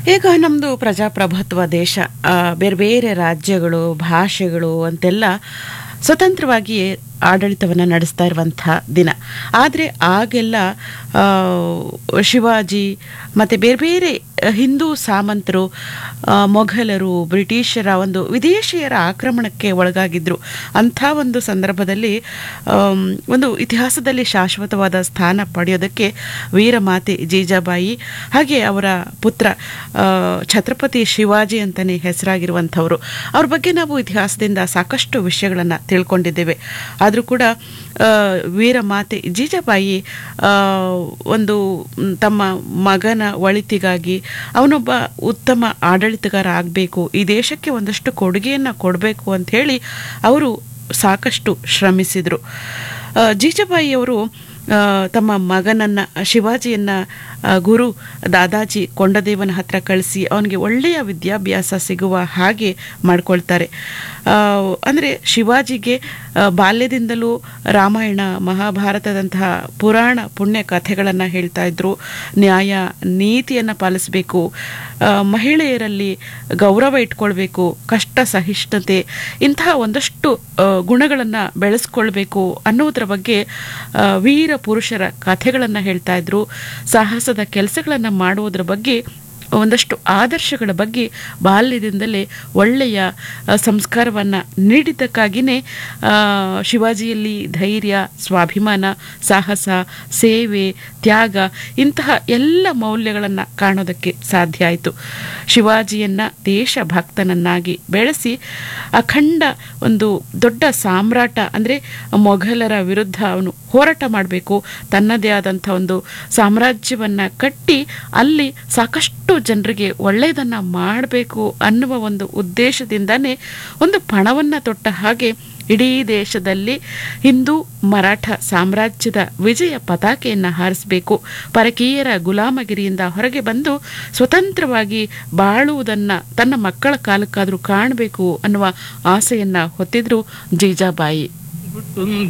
ಈಗ ನಮ್ಮದು ಪ್ರಜಾಪ್ರಭುತ್ವ ದೇಶ ಆ, ಬೇರೆ ಬೇರೆ ರಾಜ್ಯಗಳು ಭಾಷೆಗಳು ಅಂತೆಲ್ಲ ಸ್ವತಂತ್ರವಾಗಿ ಆಡಳಿತವನ್ನು ನಡೆಸ್ತಾ ಇರುವಂಥ ದಿನ ಆದರೆ ಆಗೆಲ್ಲ ಆ, ಶಿವಾಜಿ ಮತ್ತು ಬೇರೆ ಬೇರೆ ಹಿಂದೂ ಸಾಮಂತರು ಆ, ಮೊಘಲರು ಬ್ರಿಟಿಷರ ಒಂದು ವಿದೇಶಿಯರ ಆಕ್ರಮಣಕ್ಕೆ ಒಳಗಾಗಿದ್ದರು ಅಂಥ ಒಂದು ಸಂದರ್ಭದಲ್ಲಿ ಆಮ್, ಒಂದು ಇತಿಹಾಸದಲ್ಲಿ ಶಾಶ್ವತವಾದ ಸ್ಥಾನ ಪಡೆಯೋದಕ್ಕೆ ವೀರಮಾತೆ ಜೀಜಾಬಾಯಿ ಹಾಗೆ ಅವರ ಪುತ್ರ ಆ, ಛತ್ರಪತಿ ಶಿವಾಜಿ ಅಂತಲೇ ಹೆಸರಾಗಿರುವಂಥವರು ಅವ್ರ ಬಗ್ಗೆ ನಾವು ಇತಿಹಾಸದಿಂದ ಸಾಕಷ್ಟು ವಿಷಯಗಳನ್ನು ತಿಳ್ಕೊಂಡಿದ್ದೇವೆ ಆದರೂ ಕೂಡ ಆ, ವೀರಮಾತೆ ಜೀಜಾಬಾಯಿ ಆ, ಒಂದು ಮ್, ತಮ್ಮ ಮಗನ ಒಳಿತಿಗಾಗಿ ಅವನೊಬ್ಬ ಉತ್ತಮ ಆಡಳಿತಗಾರ ಆಗಬೇಕು ಈ ದೇಶಕ್ಕೆ ಒಂದಷ್ಟು ಕೊಡುಗೆಯನ್ನು ಕೊಡಬೇಕು ಅಂತ ಹೇಳಿ ಅವರು ಸಾಕಷ್ಟು ಶ್ರಮಿಸಿದರು ಜೀಜಾಬಾಯಿಯವರು ಆ, ತಮ್ಮ ಮಗನನ್ನು ಶಿವಾಜಿಯನ್ನು ಆ, ಗುರು ದಾದಾಜಿ ಕೊಂಡದೇವನ ಹತ್ರ ಕಳಿಸಿ ಅವನಿಗೆ ಒಳ್ಳೆಯ ವಿದ್ಯಾಭ್ಯಾಸ ಸಿಗುವ ಹಾಗೆ ಮಾಡ್ಕೊಳ್ತಾರೆ ಅಂದರೆ ಶಿವಾಜಿಗೆ ಆ, ಬಾಲ್ಯದಿಂದಲೂ ರಾಮಾಯಣ ಮಹಾಭಾರತದಂತಹ ಪುರಾಣ ಪುಣ್ಯ ಕಥೆಗಳನ್ನು ಹೇಳ್ತಾ ಇದ್ರು ನ್ಯಾಯ ನೀತಿಯನ್ನು ಪಾಲಿಸಬೇಕು ಆ, ಮಹಿಳೆಯರಲ್ಲಿ ಗೌರವ ಇಟ್ಕೊಳ್ಬೇಕು ಕಷ್ಟ ಸಹಿಷ್ಣುತೆ ಇಂತಹ ಒಂದಷ್ಟು ಗುಣಗಳನ್ನು ಬೆಳೆಸ್ಕೊಳ್ಬೇಕು ಅನ್ನೋದ್ರ ಬಗ್ಗೆ ಆ, ವೀರ ಪುರುಷರ ಕಥೆಗಳನ್ನು ಹೇಳ್ತಾ ಇದ್ರು ಸಾಹಸದ ಕೆಲಸಗಳನ್ನು ಮಾಡುವುದರ ಬಗ್ಗೆ ಒಂದಷ್ಟು ಆದರ್ಶಗಳ ಬಗ್ಗೆ ಬಾಲ್ಯದಿಂದಲೇ ಒಳ್ಳೆಯ ಸಂಸ್ಕಾರವನ್ನು ನೀಡಿದ್ದಕ್ಕಾಗಿಯೇ ಆ, ಶಿವಾಜಿಯಲ್ಲಿ ಧೈರ್ಯ ಸ್ವಾಭಿಮಾನ ಸಾಹಸ ಸೇವೆ ತ್ಯಾಗ ಇಂತಹ ಎಲ್ಲ ಮೌಲ್ಯಗಳನ್ನು ಕಾಣೋದಕ್ಕೆ ಸಾಧ್ಯ ಆಯಿತು ಶಿವಾಜಿಯನ್ನು ದೇಶಭಕ್ತನನ್ನಾಗಿ ಬೆಳೆಸಿ ಅಖಂಡ ಒಂದು ದೊಡ್ಡ ಸಾಮ್ರಾಟ ಅಂದರೆ ಮೊಘಲರ ವಿರುದ್ಧ ಅವನು ಹೋರಾಟ ಮಾಡಬೇಕು ತನ್ನದೇ ಆದಂಥ ಒಂದು ಸಾಮ್ರಾಜ್ಯವನ್ನು ಕಟ್ಟಿ ಅಲ್ಲಿ ಸಾಕಷ್ಟು ಜನರಿಗೆ ಒಳ್ಳೆಯದನ್ನು ಮಾಡಬೇಕು ಅನ್ನುವ ಒಂದು ಉದ್ದೇಶದಿಂದನೇ ಒಂದು ಪಣವನ್ನು ತೊಟ್ಟ ಹಾಗೆ ಇಡೀ ದೇಶದಲ್ಲಿ ಹಿಂದೂ ಮರಾಠ ಸಾಮ್ರಾಜ್ಯದ ವಿಜಯ ಪತಾಕೆಯನ್ನು ಹಾರಿಸಬೇಕು ಪರಕೀಯರ ಗುಲಾಮಗಿರಿಯಿಂದ ಹೊರಗೆ ಬಂದು ಸ್ವತಂತ್ರವಾಗಿ ಬಾಳುವುದನ್ನು ತನ್ನ ಮಕ್ಕಳ ಕಾಲಕ್ಕಾದರೂ ಕಾಣಬೇಕು ಅನ್ನುವ ಆಸೆಯನ್ನು ಹೊತ್ತಿದ್ರು ಜೀಜಾಬಾಯಿ ಹುಟ್ಟುಂದ